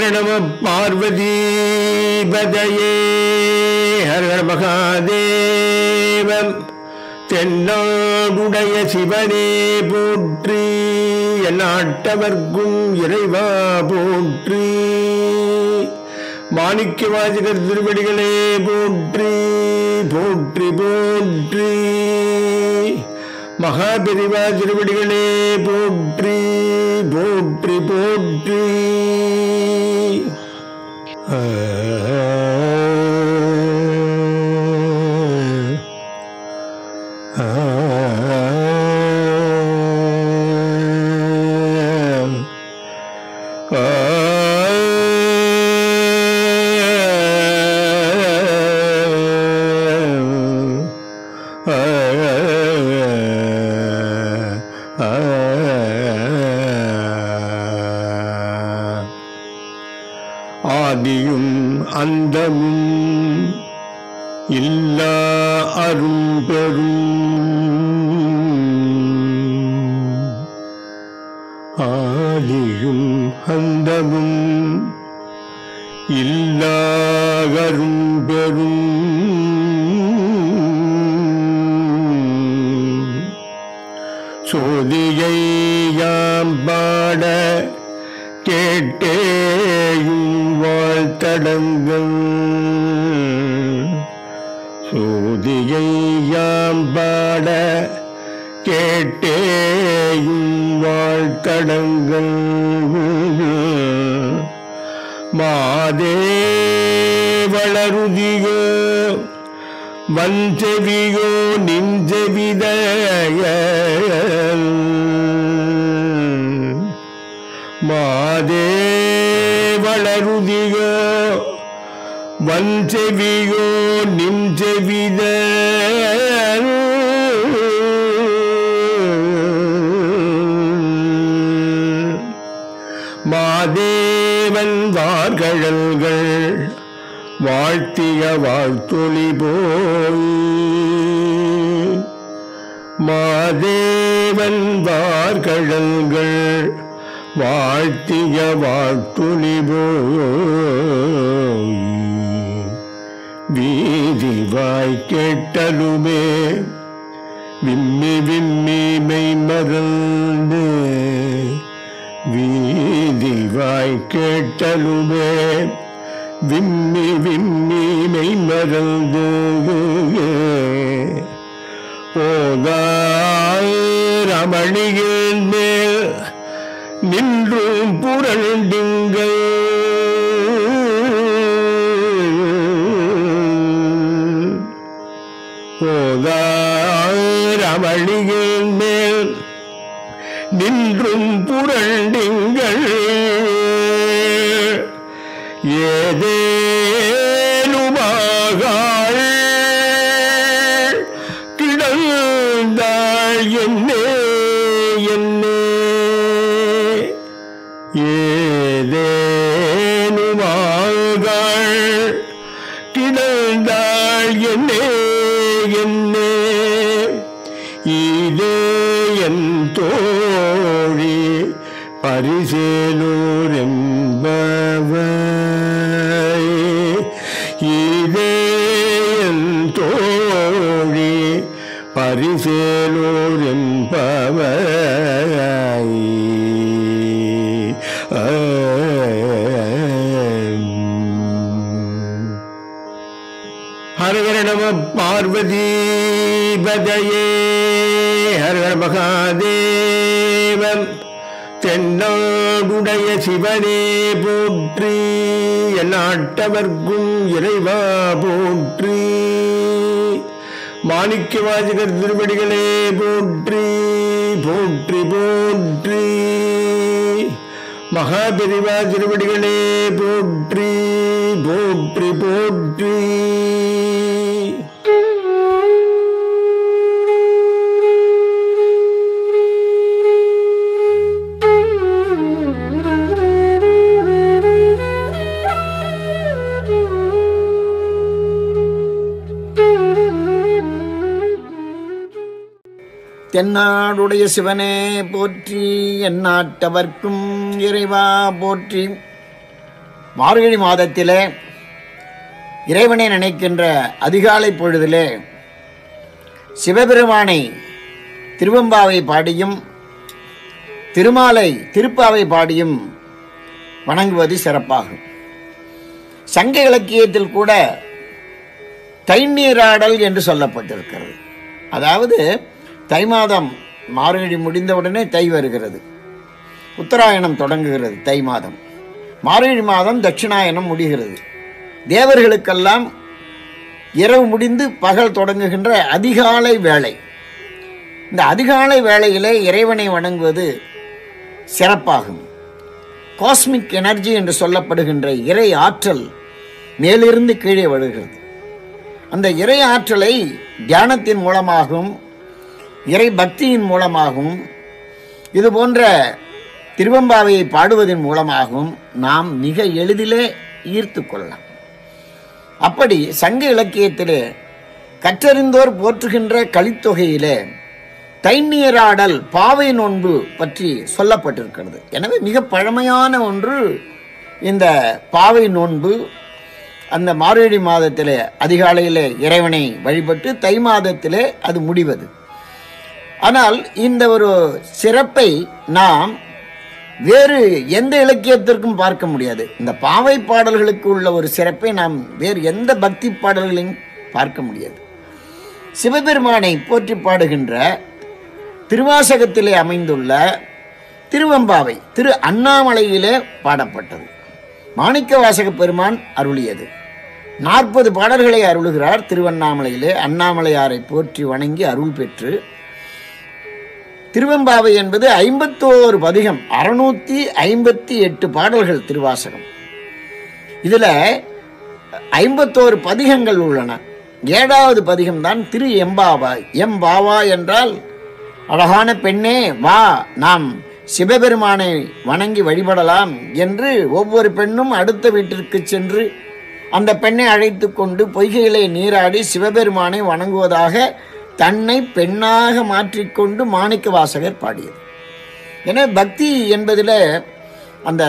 நம பார்வதி பதையே ஹர மகாதேவம் தென்னாடுடைய சிவனே போற்றி எந்நாட்டவர்க்கும் இறைவா போற்றி மாணிக்க வாசகர் திருவடிகளே போற்றி போற்றி போற்றி மகாபெரிவா திருவடிகளே போற்றி போற்றி போற்றி ஆதியும் அந்தமும் இல்லா அரும் பெரும் ஆதியும் அந்தமும் இல்லாகரும் பெரும் சோதியை யாம் பாட கேட்டேயும் வாழ்த்தடங்கள் சோதியை யாம் பாட கேட்டேயும் வாழ்த்தடங்கள் மாதே வளருதியோ வஞ்சவியோ நிஞ்சவிதய மாதே வளருதியோ வஞ்சவியோ நிஞ்சவித மாதேவன் வார்கழல்கள் வாழ்த்திய வாழ்த்தொளி போய் மாதேவன் வார்கழல்கள் வாழ்த்திய வாழ்த்துளி போய் வீதி வாய் கேட்டலுமே விம்மி விம்மி மெய் மறந்து வீதி வாய் கேட்டலுமே விம்மி விம்மி மெய் மறந்து போதாய் ரமணியின் மேல் நின்றும் புரண்டிங்கள் போதாரமணியின் மேல் நின்றும் புரண்டிங்கள் ஏதேனுமாகாள் கிடந்தாள் என்னே என்னே ஏதேனுமாகாள் கிடந்தாள் என்னே என்னே இதே என் தோழி பரிசேலூர் என்பவை இதே என் தோழி பரிசேலூர் என்பவை ஹரஹர நம பார்வதி பதையே ஹரஹர மகாதேவம் தென்னாடுடைய சிவனே போற்றி எந்நாட்டவர்க்கும் இறைவா போற்றி மாணிக்க வாசகர் திருவடிகளே போற்றி போற்றி போற்றி மகாபெரிவா திருவடிகளே போற்றி போற்றி போற்றி தென்னாடுடைய சிவனே போற்றி எந்நாட்டவர்க்கும் இறைவா போற்றி மார்கழி மாதத்திலே இறைவனை நினைக்கின்ற அதிகாலை பொழுதிலே சிவபெருமானை திருவம்பாவை பாடியும் திருமாலை திருப்பாவை பாடியும் வணங்குவது சிறப்பாகும் சங்க இலக்கியத்தில் கூட தைநீராடல் என்று சொல்லப்பட்டிருக்கிறது அதாவது தை மாதம் மார்கழி முடிந்தவுடனே தை வருகிறது உத்தராயணம் தொடங்குகிறது தை மாதம் மார்கழி மாதம் தட்சிணாயனம் முடிகிறது தேவர்களுக்கெல்லாம் இரவு முடிந்து பகல் தொடங்குகின்ற அதிகாலை வேளை இந்த அதிகாலை வேளையிலே இறைவனை வணங்குவது சிறப்பாகும் காஸ்மிக் எனர்ஜி என்று சொல்லப்படுகின்ற இறை ஆற்றல் மேலிருந்து கீழே வருகிறது அந்த இறை ஆற்றலை தியானத்தின் மூலமாகவும் இறை பக்தியின் மூலமாகவும் இது போன்ற திருவம்பாவையை பாடுவதன் மூலமாகவும் நாம் மிக எளிதிலே ஈர்த்து கொள்ளலாம் அப்படி சங்க இலக்கியத்திலே கற்றறிந்தோர் போற்றுகின்ற கலித்தொகையிலே தைநீராடல் பாவை நோன்பு பற்றி சொல்லப்பட்டிருக்கிறது எனவே மிக பழமையான ஒன்று இந்த பாவை நோன்பு அந்த மார்கழி மாதத்திலே அதிகாலையிலே இறைவனை வழிபட்டு தை மாதத்திலே அது முடிவது ஆனால் இந்த ஒரு சிறப்பை நாம் வேறு எந்த இலக்கியத்திற்கும் பார்க்க முடியாது இந்த பாவை பாடல்களுக்கு உள்ள ஒரு சிறப்பை நாம் வேறு எந்த பக்தி பாடல்களையும் பார்க்க முடியாது சிவபெருமானை போற்றி பாடுகின்ற திருவாசகத்திலே அமைந்துள்ள திருவம்பாவை திரு அண்ணாமலையிலே பாடப்பட்டது மாணிக்க வாசக பெருமான் அருளியது நாற்பது பாடல்களை அருளுகிறார் திருவண்ணாமலையிலே அண்ணாமலையாரை போற்றி வணங்கி அருள் பெற்று திருவெம்பாவை என்பது ஐம்பத்தோரு பதிகம் அறுநூத்தி ஐம்பத்தி எட்டு பாடல்கள் திருவாசகம் இதுல ஐம்பத்தோரு பதிகங்கள் உள்ளன ஏழாவது பதிகம் தான் திரு எம்பாவாய் எம்பாவா என்றால் அழகான பெண்ணே வா நாம் சிவபெருமானை வணங்கி வழிபடலாம் என்று ஒவ்வொரு பெண்ணும் அடுத்த வீட்டிற்கு சென்று அந்த பெண்ணை அழைத்து கொண்டு பொய்கையிலே நீராடி சிவபெருமானை வணங்குவதாக தன்னை பெண்ணாக மாற்றிக்கொண்டு மாணிக்க வாசகர் பாடியது எனவே பக்தி என்பதில் அந்த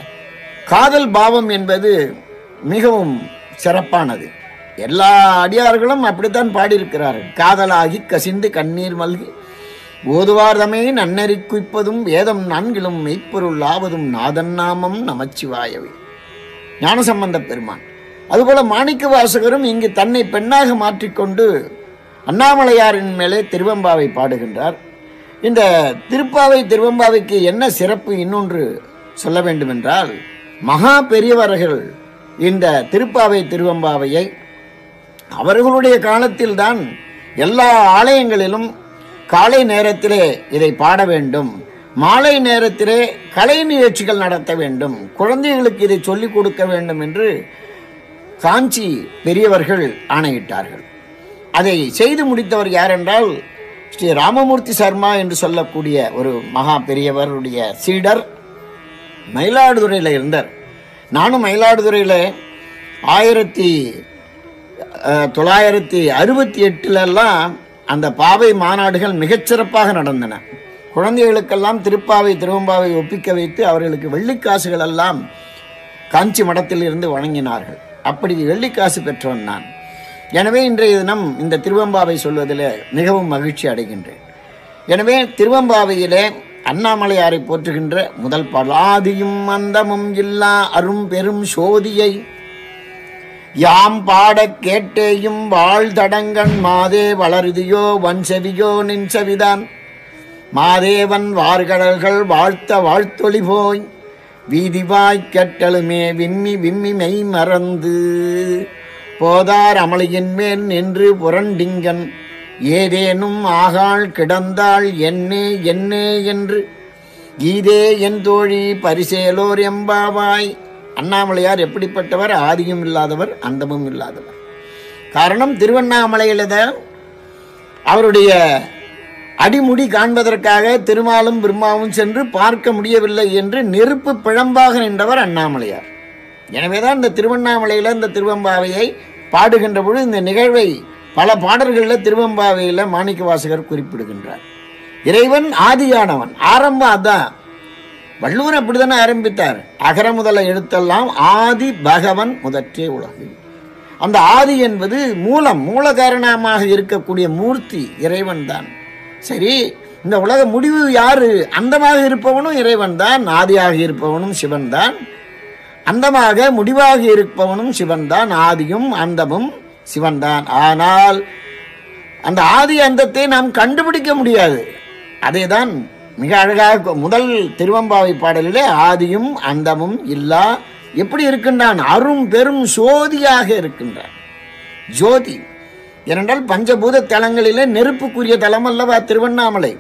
காதல் பாவம் என்பது மிகவும் சிறப்பானது எல்லா அடியார்களும் அப்படித்தான் பாடியிருக்கிறார்கள் காதலாகி கசிந்து கண்ணீர் மல்கி ஓதுவார்தமே நன்னறி குய்ப்பதும் வேதம் நான்கிலும் மெய்ப்பொருள் ஆவதும் நாதன் நாமம் நமச்சிவாயவே ஞானசம்பந்த பெருமான் அதுபோல மாணிக்க வாசகரும் இங்கு தன்னை பெண்ணாக மாற்றிக்கொண்டு அண்ணாமலையாரின் மேலே திருவம்பாவை பாடுகின்றார் இந்த திருப்பாவை திருவம்பாவைக்கு என்ன சிறப்பு இன்னொன்று சொல்ல வேண்டுமென்றால் மகா பெரியவர்கள் இந்த திருப்பாவை திருவம்பாவையை அவர்களுடைய காலத்தில்தான் எல்லா ஆலயங்களிலும் காலை நேரத்திலே இதை பாட வேண்டும் மாலை நேரத்திலே கலை நிகழ்ச்சிகள் நடத்த வேண்டும் குழந்தைகளுக்கு இதை சொல்லிக் கொடுக்க வேண்டும் என்று காஞ்சி பெரியவர்கள் ஆணையிட்டார்கள் அதை செய்து முடித்தவர் யார் என்றால் ஸ்ரீ ராமமூர்த்தி சர்மா என்று சொல்லக்கூடிய ஒரு மகா பெரியவருடைய சீடர் மயிலாடுதுறையில் இருந்தார் நானும் மயிலாடுதுறையில் ஆயிரத்தி அஹ், தொள்ளாயிரத்தி அறுபத்தி எட்டுலெல்லாம் அந்த பாவை மாநாடுகள் மிகச்சிறப்பாக நடந்தன குழந்தைகளுக்கெல்லாம் திருப்பாவை திருவம்பாவை ஒப்பிக்க வைத்து அவர்களுக்கு வெள்ளிக்காசுகள் எல்லாம் காஞ்சி மடத்தில் இருந்து வழங்கினார்கள் அப்படி வெள்ளிக்காசு பெற்றவன் நான் எனவே இன்றைய தினம் இந்த திருவம்பாவை சொல்வதில் மிகவும் மகிழ்ச்சி அடைகின்றேன் எனவே திருவம்பாவையிலே அண்ணாமலையாரை போற்றுகின்ற முதல் பாடல் ஆதியும் அந்தமும் இல்லா அரும் பெரும் சோதியை யாம் பாடக் கேட்டேயும் வாழ்தடங்கண் மாதே வளருதியோ வன் செவியோ நின் செவிதான் மாதேவன் வார்கடல்கள் வாழ்த்த வாழ்த்தொளி போய் வீதிவாய்க் கெட்டலுமே விம்மி விம்மி மெய் மறந்து போதார் அமளியின் மேல் நின்று புரண்டிங்கன் ஏதேனும் ஆகாள் கிடந்தாள் என்னே என்னே என்று கீதே என் தோழி பரிசேலோர் எம்பாவாய் அண்ணாமலையார் எப்படிப்பட்டவர் ஆதியும் இல்லாதவர் அந்தமும் இல்லாதவர் காரணம் திருவண்ணாமலையில் தான் அவருடைய அடிமுடி காண்பதற்காக திருமாலும் பிரம்மாவும் சென்று பார்க்க முடியவில்லை என்று நெருப்பு பிழம்பாக நின்றவர் அண்ணாமலையார் எனவேதான் இந்த திருவண்ணாமலையில் இந்த திருவம்பாவையை பாடுகின்ற பொழுது இந்த நிகழ்வை பல பாடல்களில் திருவம்பாவையில் மாணிக்க வாசகர் குறிப்பிடுகின்றார் இறைவன் ஆதியானவன் ஆரம்பம் அதான் வள்ளுவர் அப்படித்தானே ஆரம்பித்தார் அகர முதல எழுத்தெல்லாம் ஆதி பகவன் முதற்றே உலகு அந்த ஆதி என்பது மூலம் மூல காரணமாக இருக்கக்கூடிய மூர்த்தி இறைவன் தான் சரி இந்த உலக முடிவு யாரு அந்தமாக இருப்பவனும் இறைவன் தான் ஆதியாக இருப்பவனும் சிவன் தான் அந்தமாக முடிவாக இருப்பவனும் சிவன்தான் ஆதியும் அந்தமும் சிவன்தான் ஆனால் அந்த ஆதி அந்தத்தை நாம் கண்டுபிடிக்க முடியாது அதே தான் மிக அழகாக முதல் திருவம்பாவை பாடலிலே ஆதியும் அந்தமும் இல்லா எப்படி இருக்கின்றான் அரும் பெரும் சோதியாக இருக்கின்றான் ஜோதி ஏனென்றால் பஞ்சபூத தலங்களிலே நெருப்புக்குரிய தலம் அல்லவா திருவண்ணாமலை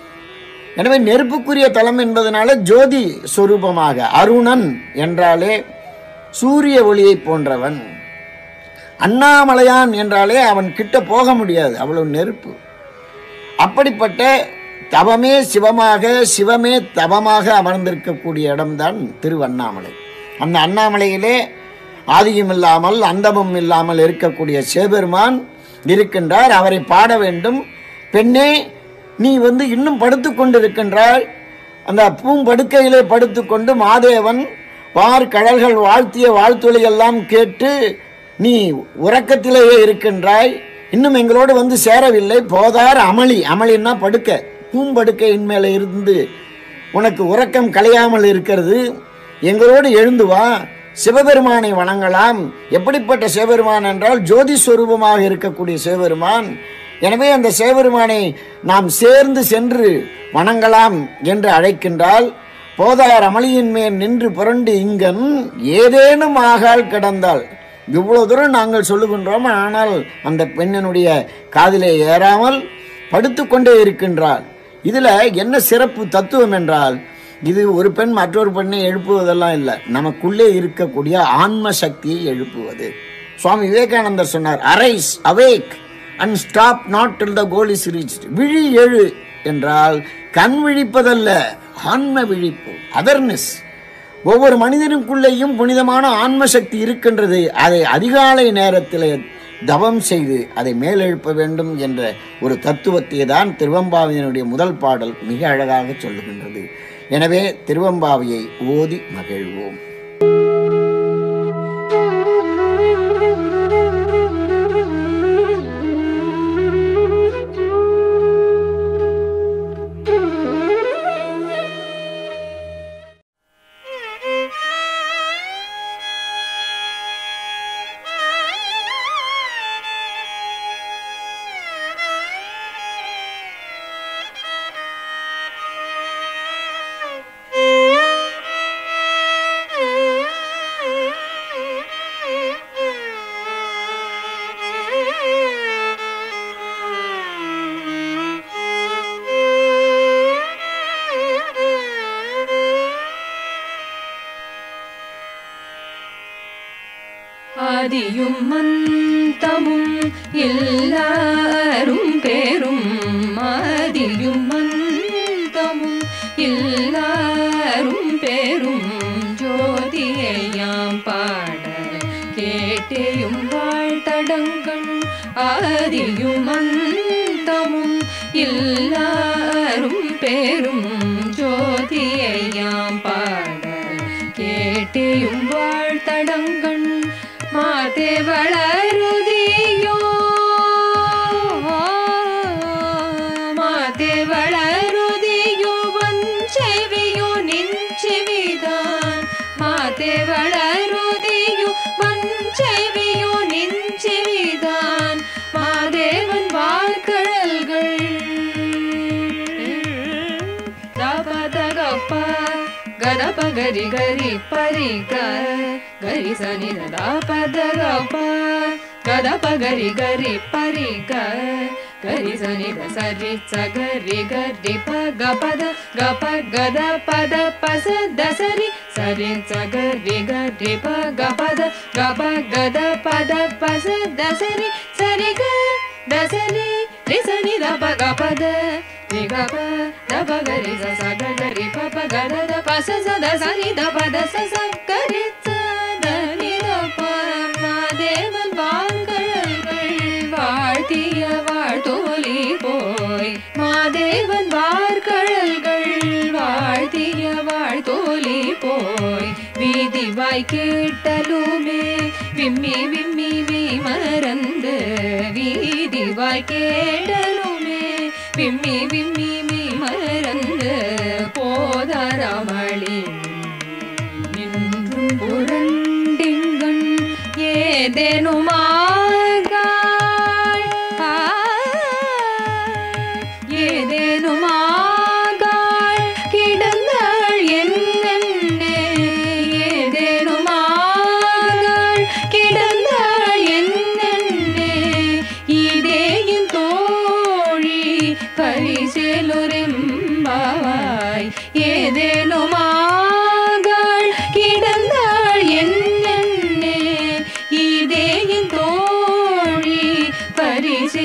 எனவே நெருப்புக்குரிய தலம் என்பதனால ஜோதி சொரூபமாக அருணன் என்றாலே சூரிய ஒளியை போன்றவன் அண்ணாமலையான் என்றாலே அவன் கிட்ட போக முடியாது அவ்வளவு நெருப்பு அப்படிப்பட்ட தவமே சிவமாக சிவமே தவமாக அமர்ந்திருக்கக்கூடிய இடம்தான் திருவண்ணாமலை அந்த அண்ணாமலையிலே ஆதியும் இல்லாமல் அந்தமும் இல்லாமல் இருக்கக்கூடிய சிவபெருமான் இருக்கின்றார் அவரை பாட வேண்டும் பெண்ணே நீ வந்து இன்னும் படுத்து கொண்டிருக்கின்றாய் அந்த பூம்படுக்கையிலே படுத்துக்கொண்டு மாதேவன் வார் கடல்கள் வாழ்த்திய வாழ்த்துளை எல்லாம் கேட்டு நீ உறக்கத்திலேயே இருக்கின்றாய் இன்னும் எங்களோடு வந்து சேரவில்லை போதார் அமளி அமளின்னா படுக்க பூம்படுக்கையின் மேலே இருந்து உனக்கு உறக்கம் கலையாமல் இருக்கிறது எங்களோடு எழுந்து வா சிவபெருமானை வணங்கலாம் எப்படிப்பட்ட சிவபெருமான் என்றால் ஜோதி ஸ்வரூபமாக இருக்கக்கூடிய சிவபெருமான் எனவே அந்த சிவபெருமானை நாம் சேர்ந்து சென்று வணங்கலாம் என்று அழைக்கின்றால் போதார் அமளியின் மேல் நின்று புரண்டு இங்கன் ஏதேனும் ஆகால் கிடந்தால் இவ்வளவு தூரம் நாங்கள் சொல்லுகின்றோம் ஆனால் அந்த பெண்ணினுடைய காதிலே ஏறாமல் படுத்துக்கொண்டே இருக்கின்றாள் இதுல என்ன சிறப்பு தத்துவம் என்றால் இது ஒரு பெண் மற்றொரு பெண்ணை எழுப்புவதெல்லாம் இல்லை நமக்குள்ளே இருக்கக்கூடிய ஆன்ம சக்தியை எழுப்புவது சுவாமி விவேகானந்தர் சொன்னார் arise awake and stop not till the goal is reach விழி எழு என்றால் கண் விழிப்பதல்ல ஆன்ம விழிப்பு அதர்னஸ் ஒவ்வொரு மனிதனுக்குள்ளேயும் புனிதமான ஆன்ம சக்தி இருக்கின்றது அதை அதிகாலை நேரத்தில் தவம் செய்து அதை மேலெழுப்ப வேண்டும் என்ற ஒரு தத்துவத்தை தான் திருவம்பாவையினுடைய முதல் பாடல் மிக அழகாக சொல்லுகின்றது எனவே திருவம்பாவையை ஓதி மகிழ்வோம் ஆதியும் மந்தமும் எல்லாரும் பேரும் ஆதியும் மந்தமும் எல்லாரும் பேரும் ஜோதியையாம் பாட கேட்டேயும் வாழ்த்தடங்கள் ஆதியும் மந்தமும் எல்லாரும் பேரும் ஜோதியையாம் பாட கேட்டேயும் வாழ்த்தடங்கள் மாதே வளருதியோ மாதே வளருதியோ வஞ்செவியோ நிஞ்செவிதான் மாதே வளருதியோ வஞ்செவியோ நிஞ்செவிதான் மாதேவன் வார்கழல்கள் தபதகப்ப గదప గరి గరి పరి గ గరి సని పద గప గదప గరి గరి పరి గ గరి సని సరి స గరి గరి ప గపద గప గద పద పస దసరి సరి స గరి గరి ప గపద గప గద పద పస దసరి సరి గ దసరి రి సని ద ప గపద రి గప ద ప గరి స స గ గరి ప ప గ ద ద ప స స ద స ని ద ప ద స స గరి స த நி த ப மாதேவன் வான்கழல்கள் வாழ்த்திய வாழ்த்தோலி போய் மாதேவன் வார்கழல்கள் வாழ்த்திய வாழ்த்தோ வீதிவாய் கேட்டலுமே விம்மி விம்மி வி மறந்து வீதிவாய் கேட்டலுமே விம்மி விம்மி வி மறந்து போதரமளி நின்றும் புரண்டிங்கன் ஏதேனுமாகாள் ஆ, ஏதேனுமாகாள் கிடந்தாள் என்னென்னே ஏதேனுமாகாள் கிடந்தாள் என்னென்னே இதேயின் தோழி பரிசேலுரெம்பாவாய் ஏதேனுமாகாள் கிடந்தாள் என்னென்னே இதேயின் தோழி பரிசே